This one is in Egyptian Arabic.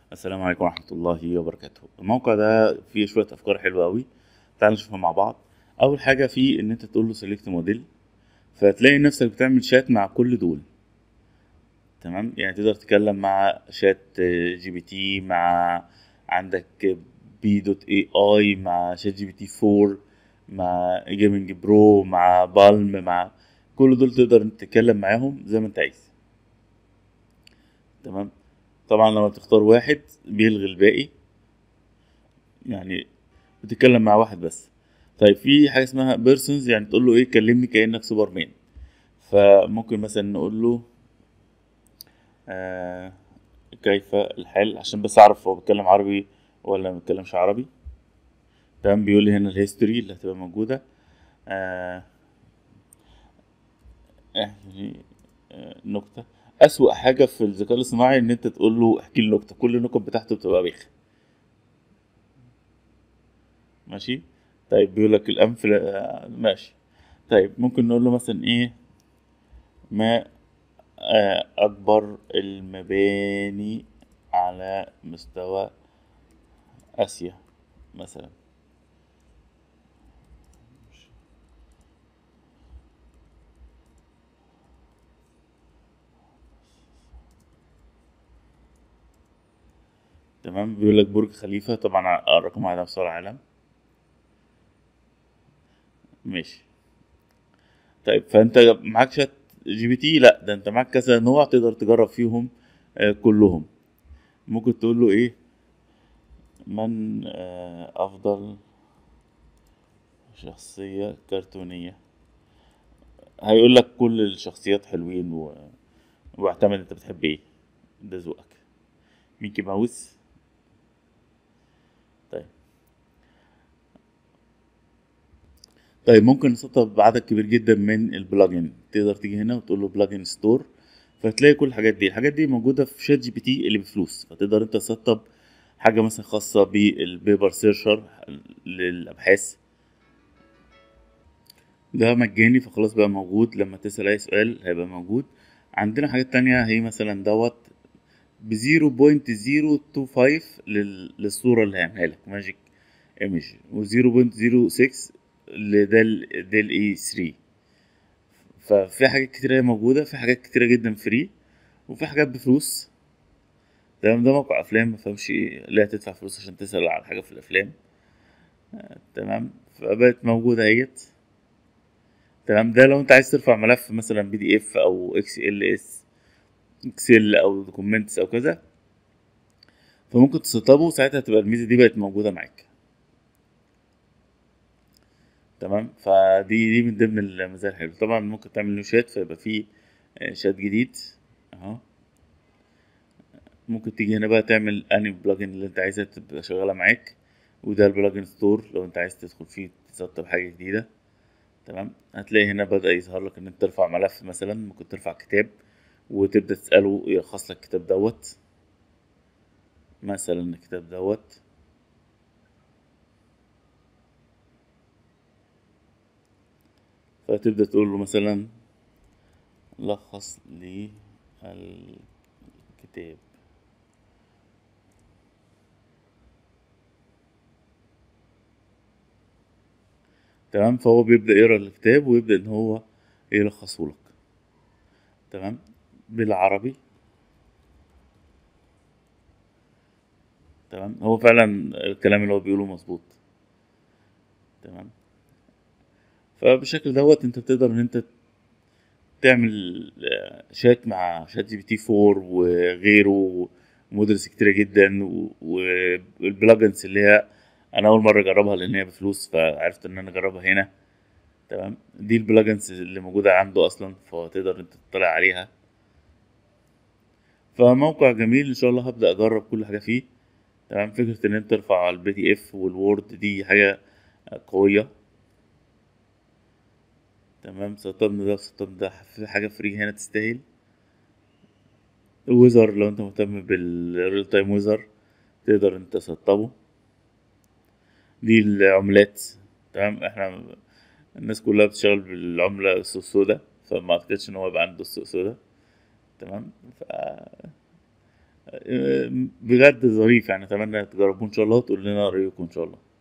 السلام عليكم ورحمة الله وبركاته الموقع ده فيه شوية أفكار حلوة أوي تعال نشوفها مع بعض أول حاجة فيه إن أنت تقول له سيلكت موديل فتلاقي نفسك بتعمل شات مع كل دول تمام يعني تقدر تتكلم مع شات جي بي تي مع عندك بي دوت اي اي مع شات جي بي تي 4 مع جيمنج برو مع بالم مع كل دول تقدر انت تتكلم معاهم زي ما انت عايز تمام طبعا لما تختار واحد بيلغي الباقي يعني بتتكلم مع واحد بس طيب في حاجه اسمها بيرسونز يعني تقول له ايه كلمني كانك سوبرمان فممكن مثلا نقول له آه كيف الحال عشان بس اعرف هو بيتكلم عربي ولا ما بيتكلمش عربي تمام بيقول لي هنا الهيستوري اللي هتبقى موجوده آه يعني آه نكته أسوأ حاجة في الذكاء الاصطناعي إن أنت تقول له احكي لي نكتة كل النكت بتاعته بتبقى بايخة ماشي طيب بيقول لك الأنف لا- ماشي طيب ممكن نقول له مثلا إيه ما آه، أكبر المباني على مستوى آسيا مثلا تمام بيقول لك برج خليفة طبعا رقم واحد على مستوى العالم ماشي طيب فانت معاك شات جي بي تي لا ده انت معاك كذا نوع تقدر تجرب فيهم آه، كلهم ممكن تقول له ايه من آه، افضل شخصية كرتونية هيقول لك كل الشخصيات حلوين و... واعتمد انت بتحب ايه ده ذوقك ميكي ماوس طيب طيب ممكن نسطب عدد كبير جدا من البلجن تقدر تيجي هنا وتقول له بلجن ستور فتلاقي كل الحاجات دي الحاجات دي موجودة في شات جي بي تي اللي بفلوس فتقدر انت تسطب حاجة مثلا خاصة بالبيبر سيرشر للأبحاث ده مجاني فخلاص بقى موجود لما تسأل أي سؤال هيبقى موجود عندنا حاجات تانية هي مثلا دوت ب 0.025 لل- للصورة اللي هيعملها لك ماجيك ايمج و 0.06 لدال ديل اي 3 ففي حاجات كتيرة موجودة في حاجات كتيرة جدا فري وفي حاجات بفلوس تمام ده موقع افلام ما فهمش ايه لا تدفع فلوس عشان تسأل على حاجة في الافلام آه، تمام فبقت موجودة اهيت تمام ده لو انت عايز ترفع ملف مثلا بي دي اف او اكس ال اس اكسل او دوكيومنتس او كذا فممكن تسطبه ساعتها تبقى الميزه دي بقت موجوده معاك تمام فدي دي من ضمن المزايا الحلوه طبعا ممكن تعمل نيو شات فيبقى فيه آه، شات جديد اهو ممكن تيجي هنا بقى تعمل اني بلجن اللي انت عايزها تبقى شغاله معاك وده البلجن ستور لو انت عايز تدخل فيه تسطب حاجه جديده تمام هتلاقي هنا بدأ يظهر لك ان انت ترفع ملف مثلا ممكن ترفع كتاب وتبدأ تسأله يلخص لك الكتاب دوت مثلا الكتاب دوت فتبدأ تقول له مثلا لخص لي الكتاب تمام فهو بيبدأ يقرا الكتاب ويبدأ ان هو يلخصه لك تمام بالعربي تمام هو فعلا الكلام اللي هو بيقوله مظبوط تمام فبالشكل دوت انت بتقدر ان انت تعمل آه، شات مع شات جي بي تي 4 وغيره مودلز كتيرة جدا و- والبلجنز اللي هي انا اول مرة اجربها لان هي بفلوس فعرفت ان انا اجربها هنا تمام دي البلجنز اللي موجودة عنده اصلا فتقدر انت تطلع عليها فموقع جميل ان شاء الله هبدأ اجرب كل حاجة فيه تمام فكرة ان انت ترفع البي دي اف والوورد دي حاجة قوية تمام سطبنا ده سطبنا ده في حاجة فري هنا تستاهل ويزر لو انت مهتم بالريل تايم ويزر تقدر انت تسطبه دي العملات تمام احنا الناس كلها بتشتغل بالعملة السوق السودا فما اعتقدش ان هو يبقى عنده السوق السودا تمام ف آه، بجد ظريف يعني اتمنى تجربوه ان شاء الله وتقول لنا رايكم ان شاء الله